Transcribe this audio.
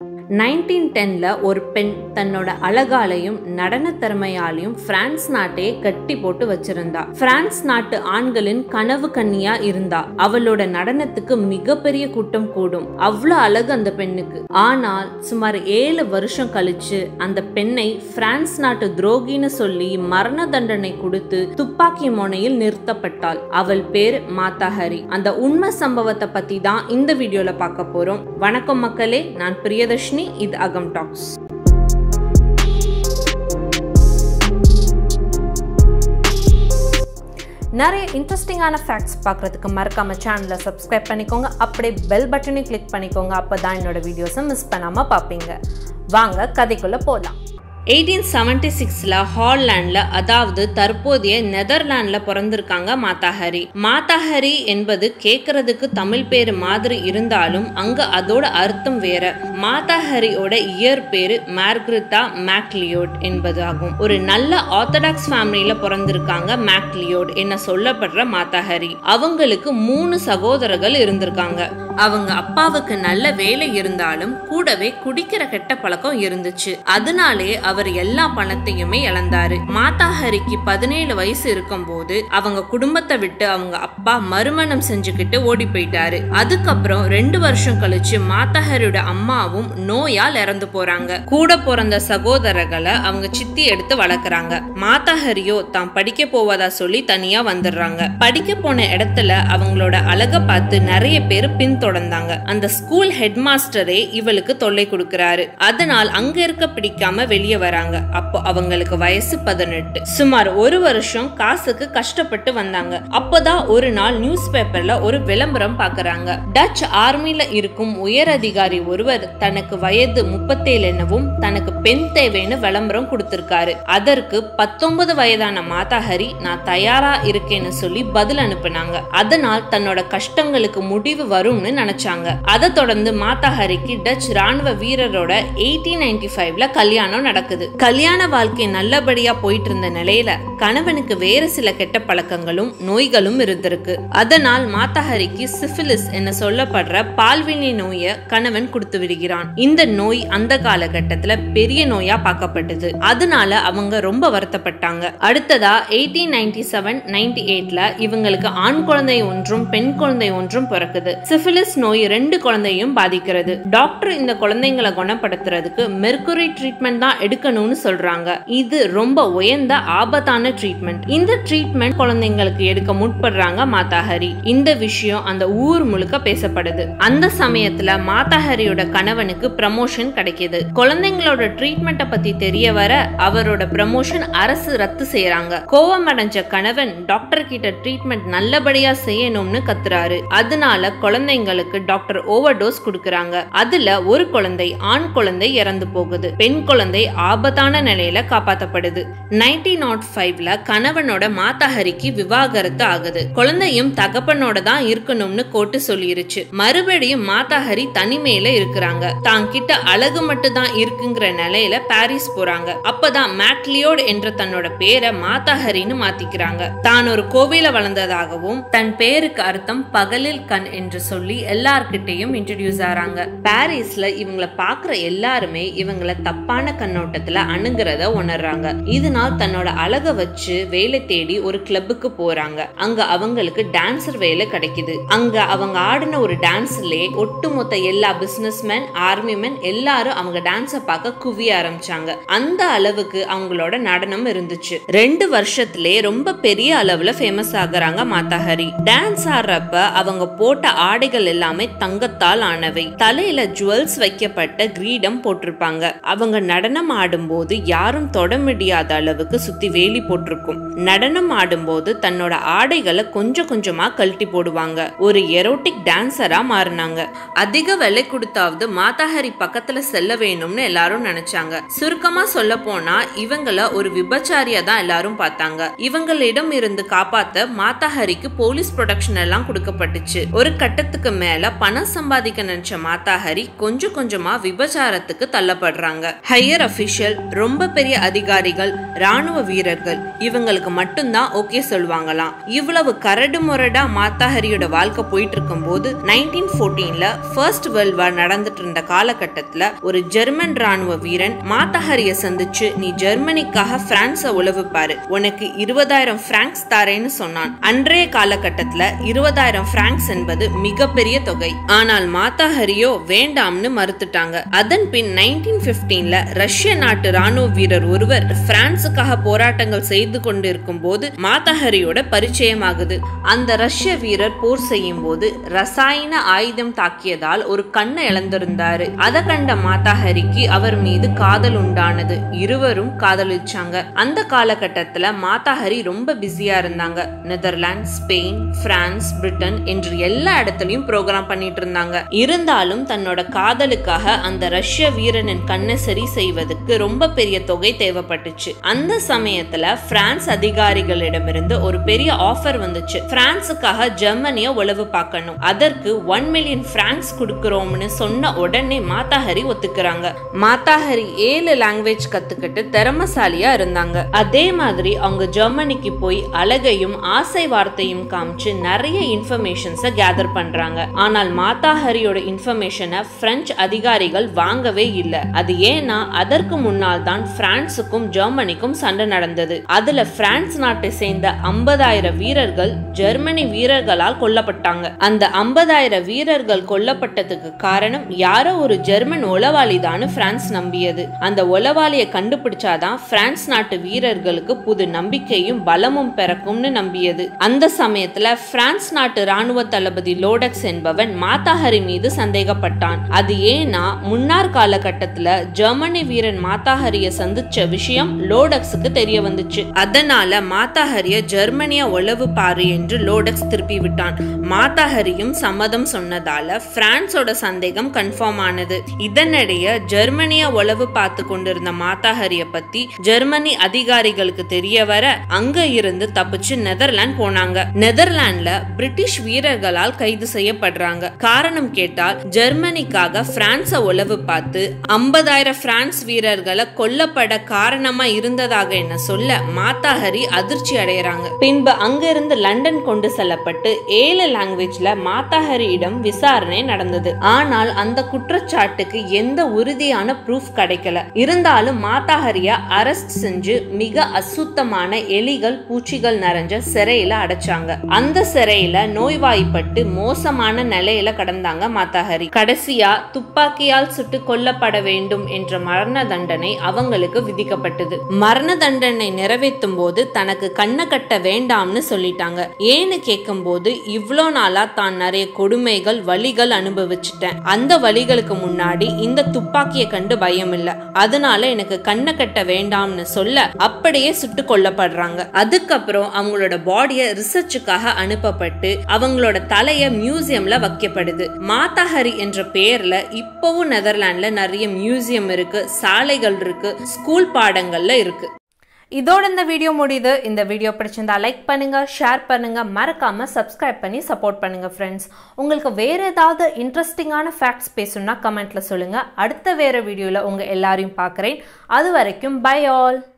nineteen டென்ல ஒரு பெண் தன்னோட அழகாலையும் நடன திறமையாலையும் பிரான்ஸ் நாட்டையே கட்டி போட்டு வச்சிருந்தா பிரான்ஸ் நாட்டு ஆண்களின் கனவு கன்னியா இருந்தா அவளோட நடனத்துக்கு மிகப்பெரிய கூட்டம் கூடும் அவ்வளோ அழகு அந்த பெண்ணுக்கு ஆனால் சுமார் ஏழு வருஷம் கழிச்சு அந்த பெண்ணை பிரான்ஸ் நாட்டு துரோகின்னு சொல்லி மரண தண்டனை கொடுத்து துப்பாக்கி முனையில் நிறுத்தப்பட்டாள் அவள் பேர் மாதாஹரி அந்த உண்மை சம்பவத்தை பத்தி தான் இந்த வீடியோல பார்க்க போறோம் வணக்கம் மக்களே நான் பிரியதர்ஷினி இது அகம் டாக்ஸ் நிறைய இன்ட்ரெஸ்டிங்கான ஃபேக்ட்ஸ் பார்க்குறதுக்கு மறக்காம சேனலை சப்ஸ்கிரைப் பண்ணிக்கோங்க அப்படியே பெல் பட்டனையும் கிளிக் பண்ணிக்கோங்க அப்போ தான் என்னோட வீடியோஸை மிஸ் பண்ணாமல் பார்ப்பீங்க வாங்க கதைக்குள்ளே போகலாம் எயிட்டீன் செவன்டி சிக்ஸில் ஹால்லாண்டில் அதாவது தற்போதைய நெதர்லாண்டில் பிறந்திருக்காங்க மாதாஹரி மாதாஹரி என்பது கேட்கறதுக்கு தமிழ் பேர் மாதிரி இருந்தாலும் அங்கே அதோட அர்த்தம் வேற மாதாஹரியோட இயர் பேரு மார்க்ரிட்டா மேக்லியோட் என்பது ஆகும் ஒரு நல்ல ஆர்த்தடாக்ஸ் ஃபேமிலியில் பிறந்திருக்காங்க மேக்லியோட் என்ன சொல்லப்படுற மாதாஹரி அவங்களுக்கு மூணு சகோதரர்கள் இருந்திருக்காங்க அவங்க அப்பாவுக்கு நல்ல வேலை இருந்தாலும் கூடவே குடிக்கிற கெட்ட பழக்கம் இருந்துச்சு அதனாலே அவர் எல்லா பணத்தையுமே இழந்தாரு மாதாஹரிக்கு பதினேழு வயசு இருக்கும்போது அவங்க குடும்பத்தை விட்டு அவங்க அப்பா மறுமணம் செஞ்சுக்கிட்டு ஓடி போயிட்டாரு அதுக்கப்புறம் ரெண்டு வருஷம் கழிச்சு மாதாஹரியோட அம்மாவும் நோயால் இறந்து போறாங்க கூட பிறந்த சகோதரர்களை அவங்க சித்தி எடுத்து வளர்க்குறாங்க மாதாஹரியோ தான் படிக்க போவதா சொல்லி தனியா வந்துடுறாங்க படிக்க போன இடத்துல அவங்களோட அழக பார்த்து நிறைய பேர் பின்தொடர்ந்தாங்க அந்த ஸ்கூல் ஹெட் மாஸ்டரே இவளுக்கு தொல்லை கொடுக்கறாரு அதனால் அங்க இருக்க பிடிக்காம வெளியே வராங்க அப்போ அவங்களுக்கு வயசு பதினெட்டு சுமார் ஒரு வருஷம் காசுக்கு கஷ்டப்பட்டு வந்தாங்க அப்போதான் ஒரு நாள் நியூஸ் பேப்பர்ல ஒரு விளம்பரம் பாக்குறாங்க டச் ஆர்மில இருக்கும் உயர் அதிகாரி ஒருவர் தனக்கு வயது முப்பத்தேழு என்னவும் தனக்கு பெண் தேவைன்னு விளம்பரம் கொடுத்திருக்காரு அதற்கு பத்தொன்பது வயதான மாதாஹரி நான் தயாரா இருக்கேன்னு சொல்லி பதில் அனுப்புனாங்க அதனால் தன்னோட கஷ்டங்களுக்கு முடிவு வரும்னு நினைச்சாங்க அதை தொடர்ந்து மாதாஹரிக்கு டச் ராணுவ வீரரோட எயிட்டீன் நைன்டி ஃபைவ்ல கல்யாணம் நடக்குது கல்யாண வாழ்க்கை நல்லபடியா போயிட்டு இருந்த நிலையில கணவனுக்கு வேறு சில கெட்ட பழக்கங்களும் நோய்களும் இருந்திருக்கு அதனால் மாதாஹரிக்கு சிபிலிஸ் என சொல்லப்படுற பால்வினை நோயை கணவன் கொடுத்து விடுகிறான் இந்த நோய் அந்த காலகட்டத்துல பெரிய நோயா பார்க்கப்பட்டது அதனால அவங்க ரொம்ப வருத்தப்பட்டாங்க அடுத்ததா எயிட்டீன் நைன்டி செவன் நைன்டி எயிட்ல இவங்களுக்கு ஆண் குழந்தை ஒன்றும் பெண் குழந்தை ஒன்றும் பிறக்குது சிபிலிஸ் நோய் ரெண்டு குழந்தையும் பாதிக்கிறது டாக்டர் இந்த குழந்தைங்களை குணப்படுத்துறதுக்கு மெர்குரி ட்ரீட்மெண்ட் தான் எடுக்கணும்னு சொல்றாங்க இது ரொம்ப உயர்ந்த ஆபத்தான ட்ரீட்மெண்ட் இந்த ட்ரீட்மெண்ட் குழந்தைங்களுக்கு எடுக்க முற்படுறாங்க மாதாஹரி இந்த விஷயம் அந்த ஊர் முழுக்க பேசப்படுது அந்த சமயத்துல மாதாஹரியோட கணவனுக்கு ப்ரமோஷன் கிடைக்குது குழந்தைங்களோட ட்ரீட்மெண்ட்டை பத்தி தெரிய வர அவரோட ப்ரமோஷன் அரசு ரத்து செய்யறாங்க கோவம் அடைஞ்ச கணவன் டாக்டர் கிட்ட ட்ரீட்மெண்ட் நல்லபடியா செய்யணும்னு கத்துறாரு அதனால குழந்தைங்களுக்கு டாக்டர் ஓவர் டோஸ் கொடுக்கறாங்க அதுல ஒரு குழந்தை ஆண் குழந்தை இறந்து போகுது பெண் குழந்தை ஆபத்தான நிலையில காப்பாத்தப்படுது நைன்டீன் நாட் ஃபைவ்ல கணவனோட மாதாஹரிக்கு விவாகரத்து ஆகுது குழந்தையும் தகப்பனோட தான் இருக்கணும்னு கோட்டு சொல்லிருச்சு மறுபடியும் மாதாஹரி தனிமையில இருக்கிறாங்க தான் கிட்ட அழகு மட்டும் தான் இருக்குங்கிற நிலையில பாரிஸ் போறாங்க அப்பதான் மேக்லியோட் என்ற தன்னோட பேரை மாதாஹரின்னு மாத்திக்கிறாங்க தான் ஒரு கோவில வளர்ந்ததாகவும் தன் பேருக்கு அர்த்தம் பகலில் கண் என்று சொல்லி எல்லார்கிட்டையும் இன்ட்ரடியூஸ் ஆறாங்க பாரிஸ்ல இவங்களை பாக்குற எல்லாருமே இவங்களை தப்பான கண்ணோட்டத்துல அணுகிறத உணர்றாங்க இதனால் தன்னோட அழக வச்சு வேலை தேடி ஒரு கிளப்புக்கு போறாங்க அங்க அவங்களுக்கு டான்சர் வேலை கிடைக்குது அங்க அவங்க ஆடின ஒரு டான்ஸ்லயே ஒட்டுமொத்த எல்லா பிசினஸ் மேன் ஆர்மி மேன் எல்லாரும் அவங்க டான்ஸ பார்க்க குவிய ஆரம்பிச்சாங்க அந்த அளவுக்கு அவங்களோட நடனம் இருந்துச்சு ரெண்டு வருஷத்திலே ரொம்ப பெரிய அளவுல ஃபேமஸ் ஆகுறாங்க மாதாஹரி டான்ஸ் ஆடுறப்ப அவங்க போட்ட ஆடைகள் எல்லாமே தங்கத்தால் ஆனவை தலையில ஜுவல்ஸ் வைக்கப்பட்ட கிரீடம் போட்டிருப்பாங்க அவங்க நடனம் ஆடும்போது யாரும் தொட முடியாத அளவுக்கு சுத்தி வேலி போட்டிருக்கும் நடனம் ஆடும்போது தன்னோட ஆடைகளை கொஞ்சம் கொஞ்சமா கழட்டி போடுவாங்க ஒரு எரோட்டிக் டான்சரா மாறினாங்க அதிக விலை கொடுத்தாவது மாதாஹரி பக்கத்துல செல்ல வேணும்னு எல்லாரும் நினைச்சாங்க சுருக்கமா சொல்ல போனா இவங்கள ஒரு விபச்சாரியா தான் எல்லாரும் பார்த்தாங்க இவங்களிடம் இருந்து காப்பாத்த மாதாஹரிக்கு போலீஸ் ப்ரொடெக்ஷன் எல்லாம் கொடுக்கப்பட்டுச்சு ஒரு கட்டத்துக்கு மேல பணம் சம்பாதிக்க நினைச்ச மாதாஹரி கொஞ்சம் கொஞ்சமா விபச்சாரத்துக்கு தள்ளப்படுறாங்க ஹையர் அபிஷியல் ரொம்ப பெரிய அதிகாரிகள் ராணுவ வீரர்கள் இவங்களுக்கு மட்டும்தான் ஓகே சொல்லுவாங்களாம் இவ்வளவு கரடு முரடா மாத்தாஹரியோட வாழ்க்கை போயிட்டு இருக்கும்போது நைன்டீன் ஃபோர்டீன்ல ஃபர்ஸ்ட் வேர்ல்ட் வார் நடந்துட்டு இருந்த இருந்த காலகட்டத்துல ஒரு ஜெர்மன் ராணுவ வீரன் மாத்தஹரிய சந்திச்சு நீ ஜெர்மனிக்காக பிரான்ஸ உளவு பாரு உனக்கு இருபதாயிரம் பிராங்க்ஸ் தாரேன்னு சொன்னான் அன்றைய காலகட்டத்துல இருபதாயிரம் பிராங்க்ஸ் என்பது மிகப்பெரிய தொகை ஆனால் மாத்தாஹரியோ வேண்டாம்னு மறுத்துட்டாங்க அதன் பின் நைன்டீன் பிப்டீன்ல ரஷ்ய நாட்டு ராணுவ வீரர் ஒருவர் பிரான்சுக்காக போராட்டங்கள் செய்து கொண்டிருக்கும் போது மாத்தாஹரியோட பரிச்சயமாகுது அந்த ரஷ்ய வீரர் போர் செய்யும் போது ரசாயன ஆயுதம் தாக்கியதால் ஒரு கண்ணை இழந்திருந்தாரு அதை கண்ட மாத்தாஹரிக்கு அவர் மீது காதல் உண்டானது இருவரும் காதலிச்சாங்க அந்த காலகட்டத்துல மாத்தாஹரி ரொம்ப பிஸியா இருந்தாங்க நெதர்லாந்து ஸ்பெயின் பிரான்ஸ் பிரிட்டன் என்று எல்லா இடத்துலயும் ப்ரோக்ராம் பண்ணிட்டு இருந்தாங்க இருந்தாலும் தன்னோட காதலுக்காக அந்த ரஷ்ய வீரனின் கண்ணை சரி செய்வதற்கு ரொம்ப பெரிய தொகை தேவைப்பட்டுச்சு அந்த சமயத்துல பிரான்ஸ் அதிகாரிகளிடமிருந்து ஒரு பெரிய ஆஃபர் வந்துச்சு பிரான்ஸுக்காக ஜெர்மனிய உளவு பார்க்கணும் அதற்கு ஒன் மில்லியன் பிரான்ஸ் கொடுக்கிறோம்னு சொன்ன உடனே மாதாஹரி ஒத்துக்கிறாங்க மாதாஹரி ஏழு லாங்குவேஜ் கத்துக்கிட்டு திறமசாலியா இருந்தாங்க அதே மாதிரி அவங்க ஜெர்மனிக்கு போய் அழகையும் ஆசை வார்த்தையும் காமிச்சு நிறைய இன்ஃபர்மேஷன்ஸை கேதர் பண்றாங்க ஆனால் மாதாஹரியோட இன்ஃபர்மேஷனை பிரெஞ்சு அதிகாரிகள் வாங்கவே இல்லை அது ஏன்னா அதற்கு முன்னால் தான் பிரான்சுக்கும் ஜெர்மனிக்கும் சண்டை நடந்தது அதுல பிரான்ஸ் நாட்டை சேர்ந்த ஐம்பதாயிரம் வீரர்கள் ஜெர்மனி வீரர்களால் கொல்லப்பட்டாங்க அந்த ஐம்பதாயிரம் வீரர்கள் கொல்லப்பட்டதுக்கு காரணம் யாரோ ஒரு ஜெர்மன் உளவாளி தான் பிரான்ஸ் நம்பியது அந்த உளவாளியை கண்டுபிடிச்சாதான் பிரான்ஸ் நாட்டு வீரர்களுக்கு புது நம்பிக்கையும் பலமும் பிறக்கும்னு நம்பியது அந்த சமயத்துல பிரான்ஸ் நாட்டு ராணுவ தளபதி லோடக்ஸ் என்பவன் மாத்தாஹரி மீது சந்தேகப்பட்டான் அது ஏன்னா முன்னார் காலகட்டத்துல ஜெர்மனி வீரன் மாத்தாஹரிய சந்திச்ச விஷயம் லோடக்ஸுக்கு தெரிய வந்துச்சு அதனால மாத்தாஹரிய ஜெர்மனிய உளவு பாரு என்று லோடக்ஸ் திருப்பி விட்டான் மாத்தாஹரியும் சம்மதம் சொன்னதால பிரான்ஸோட சந்தேகம் கன்ஃபார்ம் ஆனது இதனிடையே ஜெர்மனிய உளவு பார்த்து கொண்டிருந்த மாத்தாஹரிய பத்தி ஜெர்மனி அதிகாரிகளுக்கு தெரிய வர அங்க இருந்து தப்பிச்சு நெதர்லாந்து போனாங்க நெதர்லாந்துல பிரிட்டிஷ் வீரர்களால் கைது செய்யப்படுறாங்க காரணம் கேட்டால் ஜெர்மனிக்காக பிரான்ஸ உளவு பார்த்து ஐம்பதாயிரம் பிரான்ஸ் வீரர்களை கொல்லப்பட காரணமா இருந்ததாக என்ன சொல்ல மாத்தாஹரி அதிர்ச்சி அடையறாங்க பின்பு அங்கிருந்து லண்டன் கொண்டு செல்லப்பட்டு ஏழு லாங்குவேஜ்ல மாத்தாஹரியிடம் விசாரணை நடந்தது ஆனால் அந்த குற்றச்சாட்டுக்கு எந்த உறுதியான ப்ரூஃப் கிடைக்கல இருந்தாலும் மாத்தாஹரிய அரெஸ்ட் செஞ்சு மிக அசுத்தமான எலிகள் பூச்சிகள் நிறைஞ்ச சிறையில அடைச்சாங்க அந்த சிறையில நோய்வாய்ப்பட்டு மோசமான நிலையில கடந்தாங்க மாத்தாஹரி கடைசியா துப்பாக்கியால் சுட்டு கொல்லப்பட வேண்டும் என்ற மரண தண்டனை அவங்களுக்கு விதிக்கப்பட்டது மரண தண்டனை நிறைவேற்றும் போது தனக்கு கண்ணை கட்ட வேண்டாம்னு சொல்லிட்டாங்க ஏன்னு கேட்கும்போது இவ்வளோ நாளா தான் நிறைய கொடுமைகள் வலிகள் அனுபவிச்சுட்டேன் அந்த வலிகளுக்கு முன்னாடி இந்த துப்பாக்கியை கண்டு பயம் இல்ல அதனால எனக்கு கண்ணை கட்ட வேண்டாம்னு சொல்ல அப்படியே சுட்டு கொல்லப்படுறாங்க அதுக்கப்புறம் அவங்களோட பாடிய ரிசர்ச்சுக்காக அனுப்பப்பட்டு அவங்களோட தலைய மியூசியம்ல வைக்கப்படுது மாதாஹரி என்ற பெயர்ல இப்பவும் நெதர்லாண்ட்ல நிறைய மியூசியம் இருக்கு சாலைகள் இருக்கு ஸ்கூல் பாடங்கள்ல இருக்கு இதோட இந்த வீடியோ முடியுது இந்த வீடியோ பிடிச்சிருந்தா லைக் பண்ணுங்க ஷேர் பண்ணுங்க மறக்காம சப்ஸ்கிரைப் பண்ணி சப்போர்ட் பண்ணுங்க ஃப்ரெண்ட்ஸ் உங்களுக்கு வேற ஏதாவது இன்ட்ரெஸ்டிங்கான ஃபேக்ட்ஸ் பேசணும்னா கமெண்ட்ல சொல்லுங்க அடுத்த வேற வீடியோல உங்க எல்லாரையும் பார்க்குறேன் அது வரைக்கும் பை ஆல்